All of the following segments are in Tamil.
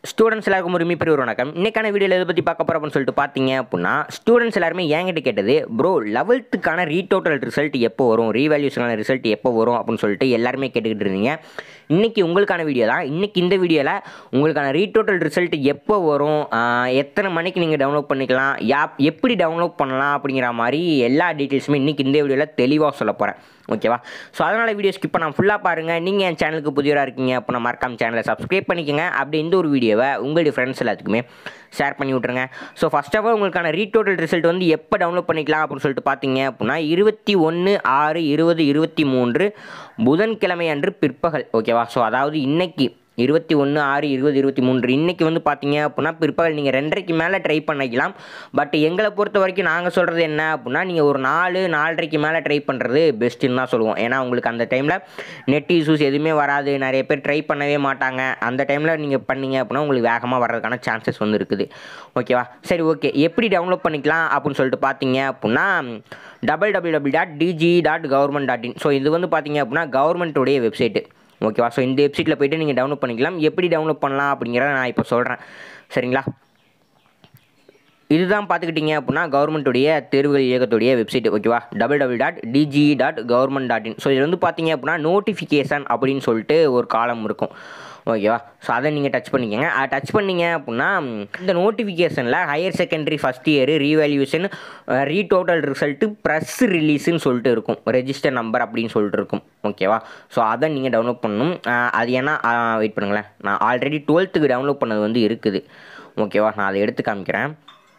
ஸ்டூடெண்ட்ஸ் எல்லாருக்கும் ஒரு மிகப்பெரிய ஒரு வணக்கம் இன்னைக்கான வீடியோவில் எதை பற்றி பார்க்க போகிறோம் அப்படின்னு சொல்லிட்டு பார்த்தீங்க அப்படின்னா ஸ்டூடெண்ட்ஸ் எல்லாருமே என்கிட்ட கேட்டது ப்ரோ லெவல்த்துக்கான ரீடோட்டல் ரிசல்ட் எப்போ வரும் ரீவேல்யூஷனான ரிசல்ட் எப்போ வரும் அப்படின்னு சொல்லிட்டு எல்லாருமே கேட்டுக்கிட்டு இருந்தீங்க இன்னைக்கு உங்களுக்கான வீடியோ தான் இன்னைக்கு இந்த வீடியோவில் உங்களுக்கான ரீடோட்டல் ரிசல்ட் எப்போ வரும் ஆஹ் எத்தனை மணிக்கு நீங்கள் டவுன்லோட் பண்ணிக்கலாம் யாப் எப்படி டவுன்லோட் பண்ணலாம் அப்படிங்கிற மாதிரி எல்லா டீட்டெயில்ஸுமே இன்னைக்கு இந்த வீடியோவில் தெளிவாக சொல்ல போகிறேன் ஓகேவா ஸோ அதனால் வீடியோ ஸ்கிப் பண்ணால் ஃபுல்லாக பாருங்கள் நீங்கள் என் சேனலுக்கு புதியவராக இருக்கீங்க அப்படின்னா மறக்காம சேனலை சப்ஸ்கிரைப் பண்ணிக்கோங்க அப்படி இந்த ஒரு வீடியோவை உங்களுடைய ஃப்ரெண்ட்ஸ் எல்லாத்துக்குமே ஷேர் பண்ணி விட்ருங்க ஸோ ஃபஸ்ட் ஆஃப் ஆல் உங்களுக்கான ரீடோட்டல் ரிசல்ட் வந்து எப்போ டவுன்லோட் பண்ணிக்கலாம் அப்படின்னு சொல்லிட்டு பார்த்தீங்க அப்படின்னா இருபத்தி ஒன்று ஆறு இருபது இருபத்தி மூன்று புதன்கிழமை அன்று பிற்பகல் ஓகேவா ஸோ அதாவது இன்னைக்கு இருபத்தி ஒன்று ஆறு இருபது இருபத்தி மூன்று இன்றைக்கி வந்து பார்த்தீங்க அப்படின்னா பிற்பகல் நீங்கள் ரெண்டரைக்கு மேலே ட்ரை பண்ணிக்கலாம் பட் எங்களை பொறுத்த வரைக்கும் நாங்கள் சொல்கிறது என்ன அப்படின்னா நீங்கள் ஒரு நாலு நாலரைக்கு மேலே ட்ரை பண்ணுறது பெஸ்ட்டுன்னு தான் சொல்லுவோம் ஏன்னா உங்களுக்கு அந்த டைமில் நெட் இஷ்யூஸ் எதுவுமே வராது நிறைய பேர் ட்ரை பண்ணவே மாட்டாங்க அந்த டைமில் நீங்கள் பண்ணீங்க அப்படின்னா உங்களுக்கு வேகமாக வர்றதுக்கான சான்சஸ் வந்து இருக்குது ஓகேவா சரி ஓகே எப்படி டவுன்லோட் பண்ணிக்கலாம் அப்படின்னு சொல்லிட்டு பார்த்தீங்க அப்படின்னா double double double dot DG dot government dot in so இது வந்து பார்த்தீங்க அப்படின்னா கவர்மெண்ட்டுடைய வெப்சைட்டு ஓகேவா ஸோ இந்த வெப்சைட்டில் போயிட்டு நீங்கள் டவுன்லோட் பண்ணிக்கலாம் எப்படி டவுன்லோட் பண்ணலாம் அப்படிங்கிறத நான் இப்போ சொல்கிறேன் சரிங்களா இதுதான் பார்த்துக்கிட்டிங்க அப்படின்னா கவர்மெண்ட்டுடைய தேர்வுகள் இயக்கத்துடைய வெப்சைட் ஓகேவா double double dot DG dot government dot in so இது வந்து பார்த்தீங்க அப்படின்னா நோட்டிஃபிகேஷன் அப்படின்னு சொல்லிட்டு ஒரு காலம் இருக்கும் ஓகேவா ஸோ அதை நீங்கள் டச் பண்ணிக்கோங்க அதை டச் பண்ணீங்க அப்படின்னா இந்த நோட்டிஃபிகேஷனில் higher secondary first year revaluation retotal result press ரிலீஸ்னு சொல்லிட்டு இருக்கும் ரெஜிஸ்டர் நம்பர் அப்படின்னு சொல்லிட்டு இருக்கும் ஓகேவா ஸோ அதை நீங்கள் டவுன்லோட் பண்ணணும் அஹ் அது ஏன்னா வெயிட் பண்ணுங்களேன் நான் ஆல்ரெடி டுவெல்த்துக்கு டவுன்லோட் பண்ணது வந்து இருக்குது ஓகேவா நான் அதை எடுத்து காமிக்கிறேன்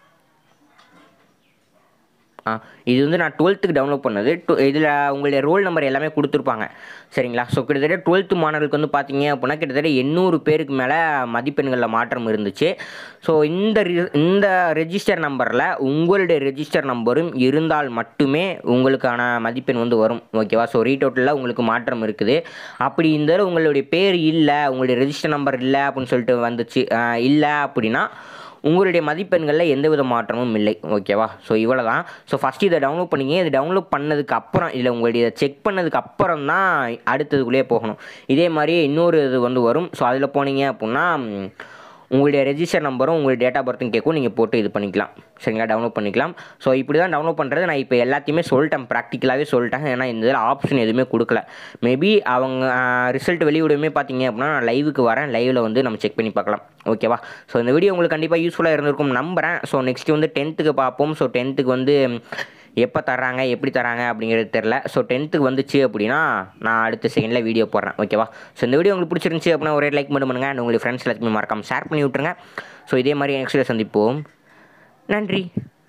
ஆ இது வந்து நான் டுவெல்த்துக்கு டவுன்லோட் பண்ணது டு இதில் உங்களுடைய ரோல் நம்பர் எல்லாமே கொடுத்துருப்பாங்க சரிங்களா ஸோ கிட்டத்தட்ட டுவெல்த்து மாணவர்களுக்கு வந்து பார்த்தீங்க அப்படின்னா கிட்டத்தட்ட எண்ணூறு பேருக்கு மேலே மதிப்பெண்களில் மாற்றம் இருந்துச்சு ஸோ இந்த ரி இந்த ரெஜிஸ்டர் நம்பரில் உங்களுடைய ரெஜிஸ்டர் நம்பரும் இருந்தால் மட்டுமே உங்களுக்கான மதிப்பெண் வந்து வரும் ஓகேவா ஸோ ரீடோட்டலில் உங்களுக்கு மாற்றம் இருக்குது அப்படி இந்த தடவை உங்களுடைய பேர் இல்லை உங்களுடைய ரெஜிஸ்டர் நம்பர் இல்லை அப்படின்னு சொல்லிட்டு வந்துச்சு இல்லை அப்படின்னா உங்களுடைய மதிப்பெண்களில் எந்த வித மாற்றமும் இல்லை ஓகேவா ஸோ இவ்வளோ தான் ஸோ ஃபஸ்ட்டு இதை டவுன்லோட் பண்ணிங்க இது டவுன்லோட் பண்ணதுக்கு அப்புறம் இல்லை உங்களுடைய இதை செக் பண்ணதுக்கு அப்புறம் தான் அடுத்ததுக்குள்ளேயே போகணும் இதே மாதிரியே இன்னொரு இது வந்து வரும் ஸோ அதில் போனீங்க அப்படின்னா ம், உங்களுடைய ரெஜிஸ்டர் நம்பரும் உங்களுடைய டேட் ஆஃப் பர்த்தும் கேட்கும் நீங்கள் போட்டு இது பண்ணிக்கலாம் சரிங்களா டவுன்லோட் பண்ணிக்கலாம் ஸோ இப்படி தான் டவுன்லோட் பண்ணுறது நான் இப்போ எல்லாத்தையுமே சொல்லிட்டேன் ப்ராக்டிக்கலாகவே சொல்லிட்டேன் ஏன்னா இந்த இதில் ஆப்ஷன் எதுவுமே கொடுக்கல மேபி அவங்க ரிசல்ட் வெளியிடுமே பார்த்தீங்க அப்படின்னா நான் லைவுக்கு வரேன் லைவில் வந்து நம்ம செக் பண்ணி பார்க்கலாம் ஓகேவா ஸோ இந்த வீடியோ உங்களுக்கு கண்டிப்பாக யூஸ்ஃபுல்லாக இருந்திருக்கும் நம்புகிறேன் ஸோ நெக்ஸ்ட் வந்து டென்த்துக்கு பார்ப்போம் ஸோ டென்த்துக்கு வந்து எப்போ தர்றாங்க எப்படி தராங்க அப்படிங்கிறது தெரில ஸோ டென்த்துக்கு வந்துச்சு அப்படின்னா நான் அடுத்த செகண்டில் வீடியோ போடுறேன் ஓகேவா ஸோ இந்த வீடியோ உங்களுக்கு பிடிச்சிருந்துச்சி அப்படின்னா ஒரே லைக் மட்டும் பண்ணுங்கள் and உங்களுடைய ஃப்ரெண்ட்ஸ் எல்லாத்தையுமே மறக்காம ஷேர் பண்ணி விட்ருங்க ஸோ இதே மாதிரி நெக்ஸ்ட் சந்திப்போம் நன்றி